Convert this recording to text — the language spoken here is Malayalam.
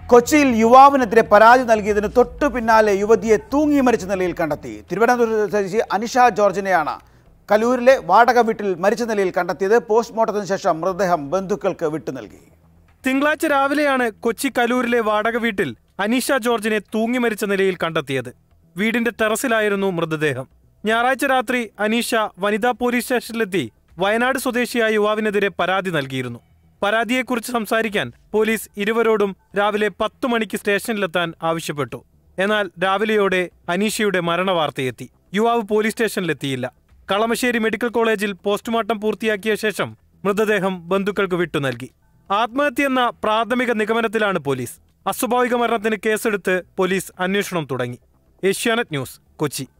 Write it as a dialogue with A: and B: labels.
A: കൊച്ചിയിൽ യുവാവിനെതിരെ പരാതി നൽകിയതിന് തൊട്ടു പിന്നാലെ യുവതിയെ തൂങ്ങി മരിച്ച നിലയിൽ കണ്ടെത്തി തിരുവനന്തപുരം സ്വദേശി അനിഷ ജോർജിനെയാണ് കലൂരിലെ വാടക വീട്ടിൽ മരിച്ച നിലയിൽ കണ്ടെത്തിയത് പോസ്റ്റ്മോർട്ടത്തിന് ശേഷം മൃതദേഹം ബന്ധുക്കൾക്ക് വിട്ടു നൽകി
B: തിങ്കളാഴ്ച രാവിലെയാണ് കൊച്ചി കലൂരിലെ വാടക വീട്ടിൽ അനീഷ ജോർജിനെ തൂങ്ങി മരിച്ച നിലയിൽ കണ്ടെത്തിയത് വീടിന്റെ ടെറസിലായിരുന്നു മൃതദേഹം ഞായറാഴ്ച രാത്രി അനീഷ വനിതാ പോലീസ് സ്റ്റേഷനിലെത്തി വയനാട് സ്വദേശിയായ യുവാവിനെതിരെ പരാതി നൽകിയിരുന്നു പരാതിയെക്കുറിച്ച് സംസാരിക്കാൻ പോലീസ് ഇരുവരോടും രാവിലെ പത്തു മണിക്ക് സ്റ്റേഷനിലെത്താൻ ആവശ്യപ്പെട്ടു എന്നാൽ രാവിലെയോടെ അനീഷയുടെ മരണവാർത്തയെത്തി യുവാവ് പോലീസ് സ്റ്റേഷനിലെത്തിയില്ല കളമശ്ശേരി മെഡിക്കൽ കോളേജിൽ പോസ്റ്റ്മോർട്ടം പൂർത്തിയാക്കിയ ശേഷം മൃതദേഹം ബന്ധുക്കൾക്ക് വിട്ടു നൽകി ആത്മഹത്യയെന്ന പ്രാഥമിക നിഗമനത്തിലാണ് പോലീസ് അസ്വാഭാവിക മരണത്തിന് കേസെടുത്ത് പോലീസ് അന്വേഷണം തുടങ്ങി ഏഷ്യാനെറ്റ് ന്യൂസ് കൊച്ചി